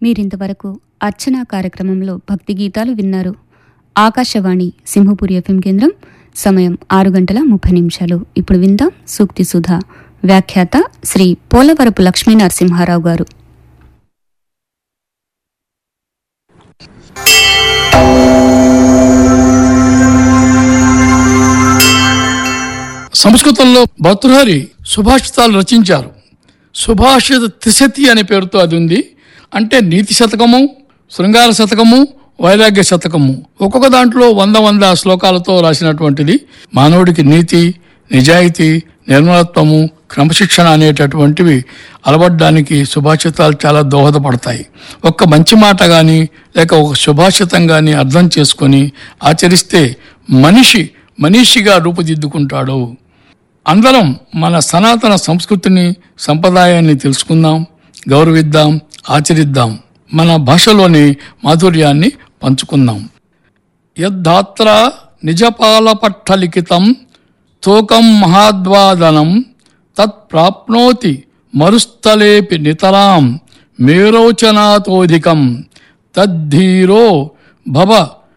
మీరింతవరకు అర్చనా కార్యక్రమంలో భక్తి గీతాలు విన్నారు ఆకాశవాణి సింహపురి ఎఫ్ఎం కేంద్రం సమయం ఆరు గంటల ముప్పై నిమిషాలు ఇప్పుడు విందాం సూక్తి సుధా వ్యాఖ్యాత శ్రీ పోలవరపు లక్ష్మీ నరసింహారావు గారు సంస్కృతంలో భర్తృహరి సుభాషితాలు రచించారు సుభాషిత త్రిశతి అనే పేరుతో అది ఉంది అంటే నీతి శతకము శృంగార శతకము వైరాగ్య శతకము ఒక్కొక్క దాంట్లో వంద వంద శ్లోకాలతో రాసినటువంటిది మానవుడికి నీతి నిజాయితీ నిర్మలత్వము క్రమశిక్షణ అనేటటువంటివి అలవడ్డానికి సుభాషితాలు చాలా దోహదపడతాయి ఒక్క మంచి మాట కానీ లేక ఒక సుభాషితం కానీ అర్థం చేసుకొని ఆచరిస్తే మనిషి మనిషిగా రూపుదిద్దుకుంటాడు అందరం మన సనాతన సంస్కృతిని సంప్రదాయాన్ని తెలుసుకుందాం గౌరవిద్దాం ఆచరిద్దాం మన భాషలోని మాధుర్యాన్ని పంచుకుందాం యద్ధాత్ర నిజపాలపట్టలిఖితం తోకం మహాద్వాదనం తత్ప్రాప్నోతి మరుస్థలేపి నితరాం మేరోచనాతోధికం తద్ధీరో భవ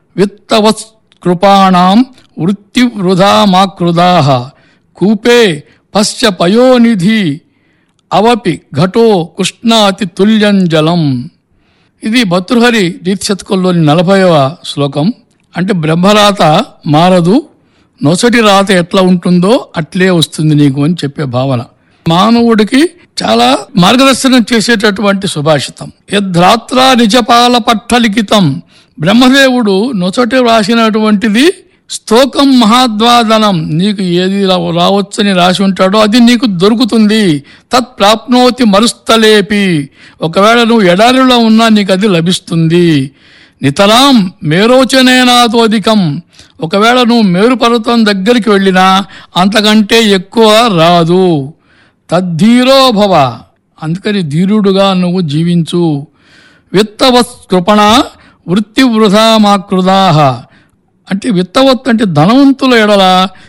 విత్తవత్కృపాణం వృత్తివృధామాకృదా కూపే పశ్చ పయోనిధి అవపి ఘటో కృష్ణాతి తుల్యం జలం ఇది భర్తృహరి దీక్షతకంలోని నలభైవ శ్లోకం అంటే బ్రహ్మరాత మారదు నొసటి రాత ఎట్లా ఉంటుందో అట్లే వస్తుంది నీకు అని చెప్పే భావన మానవుడికి చాలా మార్గదర్శనం చేసేటటువంటి సుభాషితం యద్రాత్ర నిజపాల పట్టలిఖితం బ్రహ్మదేవుడు నొసటి రాసినటువంటిది స్తోకం మహాద్వాదనం నీకు ఏది రా- రావచ్చని రాసి ఉంటాడో అది నీకు దొరుకుతుంది తత్ ప్రాప్నోతి మరుస్తలేపి ఒకవేళ నువ్వు ఎడారిలో ఉన్నా నీకు అది లభిస్తుంది నితరాం మేరోచనేనాతోధికం ఒకవేళ నువ్వు మేరు పర్వతం దగ్గరికి వెళ్ళినా అంతకంటే ఎక్కువ రాదు తద్ధీరో భవ అందుకని ధీరుడుగా నువ్వు జీవించు విత్తవత్ కృపణ వృత్తి వృధా మాకృదాహ అంటే విత్తవత్ అంటే ధనవంతుల ఎడల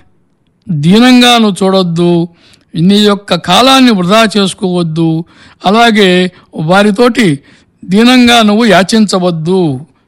దీనంగా నువ్వు చూడొద్దు నీ యొక్క కాలాన్ని వృధా చేసుకోవద్దు అలాగే వారితోటి దీనంగా నువ్వు యాచించవద్దు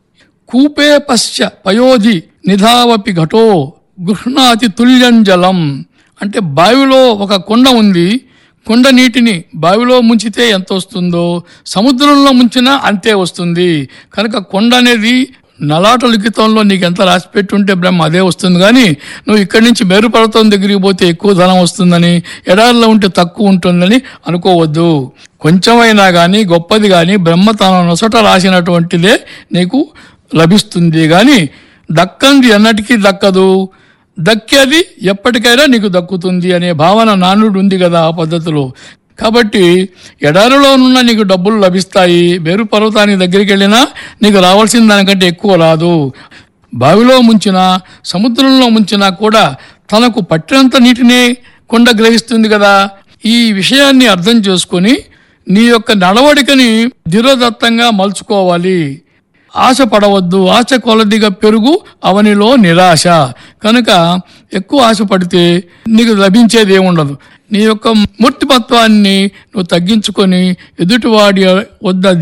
కూపే పశ్చ పయోధి నిధావపి ఘటో గృహ్ణాతి తుల్యం జలం అంటే బావిలో ఒక కొండ ఉంది కొండ నీటిని బావిలో ముంచితే ఎంత వస్తుందో సముద్రంలో ముంచినా అంతే వస్తుంది కనుక కొండ అనేది నలాట లిఖితంలో నీకు ఎంత రాసి పెట్టుంటే బ్రహ్మ అదే వస్తుంది కానీ నువ్వు ఇక్కడి నుంచి మేరు పర్వతం దగ్గరికి పోతే ఎక్కువ ధనం వస్తుందని ఎడారిలో ఉంటే తక్కువ ఉంటుందని అనుకోవద్దు కొంచెమైనా కానీ గొప్పది కానీ బ్రహ్మ తన నొసట రాసినటువంటిదే నీకు లభిస్తుంది కానీ దక్కంది ఎన్నటికీ దక్కదు దక్కేది ఎప్పటికైనా నీకు దక్కుతుంది అనే భావన నానుడు ఉంది కదా ఆ పద్ధతిలో కాబట్టి ఎడారిలో ఉన్న నీకు డబ్బులు లభిస్తాయి మేరు పర్వతానికి దగ్గరికి వెళ్ళినా నీకు రావాల్సిన దానికంటే ఎక్కువ రాదు బావిలో ముంచినా సముద్రంలో ముంచినా కూడా తనకు పట్టినంత నీటినే కొండ గ్రహిస్తుంది కదా ఈ విషయాన్ని అర్థం చేసుకొని నీ యొక్క నడవడికని ధిరదత్తంగా మలుచుకోవాలి ఆశ పడవద్దు ఆశ కొలదిగా పెరుగు అవనిలో నిరాశ కనుక ఎక్కువ ఆశ పడితే నీకు లభించేది ఏముండదు నీ యొక్క మూర్తిమత్వాన్ని నువ్వు తగ్గించుకొని ఎదుటివాడి వద్ద